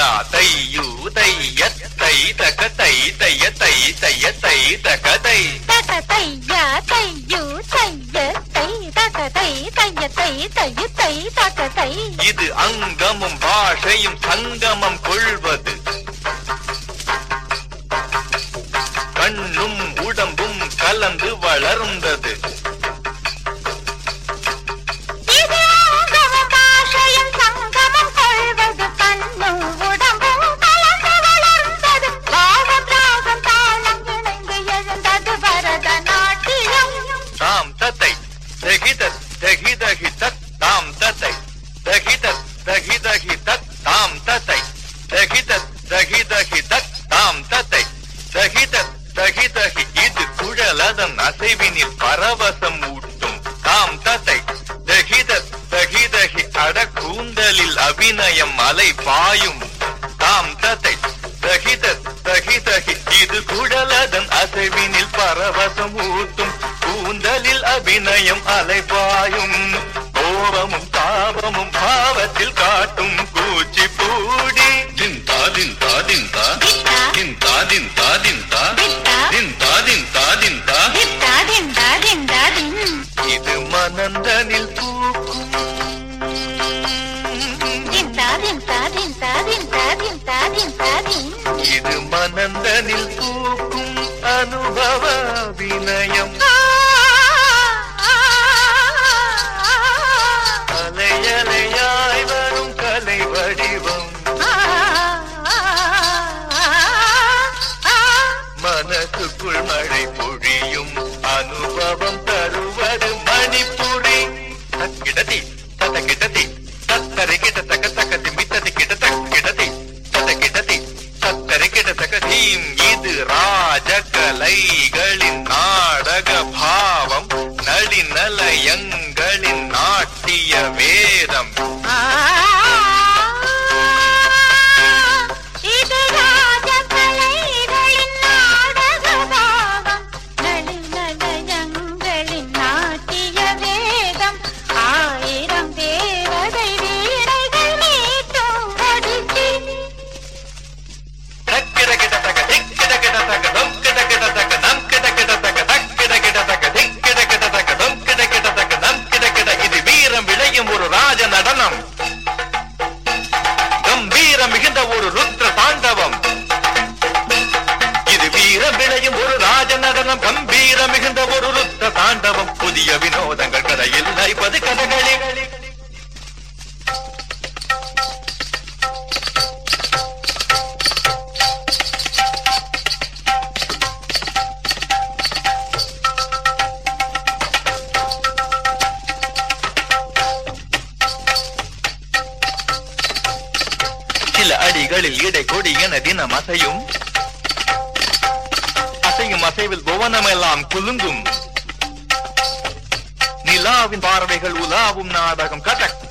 தையு தைய தை தக தை தைய தை தைய தை தக தை தக தையா தையு தைய தை தக தை தைய தை தையு தை தக தை இது அங்கமும் பாஷையும் சங்கமம் கொள்வது கண்ணும் உடம்பும் கலந்து வளர்ந்தது இது அங்கமும் பாஷையும் சங்கமம் கொள்வது கண்ணும் உடம்பும் கலந்து வளர்ந்தது ராகம் ராகம் தாளம் இணைந்து எழுந்தது பரதநாட்டியம் தாம் தத்தை தகிதத் தகிதகி தத் தாம் தத்தை தகிதத் தகிதகி தத் தாம் தத்தை தகிதத் தகிதகி தத் தாம் தத்தை தகிதத் தகிதகி இது குழலதன் அசைவினில் பரவசம் ஊட்டும் தாம் தத்தை தகிதத் தகிதகி அட கூந்தலில் அபிநயம் அலை பாயும் தாம் தத்தை தகிதத் தகிதகி இது குழலதன் அசைவினில் பரவசம் ஊட்டும் கூந்தலில் அபிநயம் அலைபாயும் கோபமும் தாபமும் பாவத்தில் காட்டும் கூச்சி பூடி దింతా దింతా దింతా திட்டா దింతా దింతా దింతా திட்டா దింతా దింతా దింతా திட்டா திண்டா திண்டா தின் இது மனந்தனில் பூக்கும் திண்டா திண்டா திண்டா திண்டா திண்டா திண்டா தின் இது மனந்தனில் பூக்கும் அனுபவ வினயம் அலையலையாய் வரும் கலை வடிவம் மனசுக்குள் மழை பொழியும் அனுபவம் தருவது மணிப்புரி தக்கிடதி தத கிடதி தத்தரை கிட தக்க தக்கதி மித்ததி கிட தக்கிடதி தத கிடதி தத்தரை கிட தகதீம் இது ராஜகலைகளின் நாடக பாவம் நளிநலயங்களின் நாட்டிய வேதம் இது ராஜகலைகளின் நாடக பாவம் நளிநலயங்களின் நாட்டிய வேதம் ஆயிரம் தேவதை வீணைகள் மீட்டும் ஒடிசி தக்கிட கிட தக திக்கிட கிட தக தொம் கிட கிட தக நம் கிட கிட தக தக்கிட கிட தக திக்கிட கிட தக தொம் கிட கிட தக நம் கிட கிட இது வீரம் விளையும் ஒரு ராஜ நடனம் கம்பீரம் மிகுந்த ஒரு ருத்ர தாண்டவம் இது வீரம் விளையும் ஒரு ராஜ நடனம் கம்பீரம் மிகுந்த ஒரு ருத்ர தாண்டவம் புதிய வினோதங்கள் கதையில் நடிப்பது கதகளி சில அடிகளில் இடை கொடி என தினம் அசையும் அசையும் அசைவில் புவனமெல்லாம் குலுங்கும் நிலாவின் பார்வைகள் உலாவும் நாடகம் கட்டக்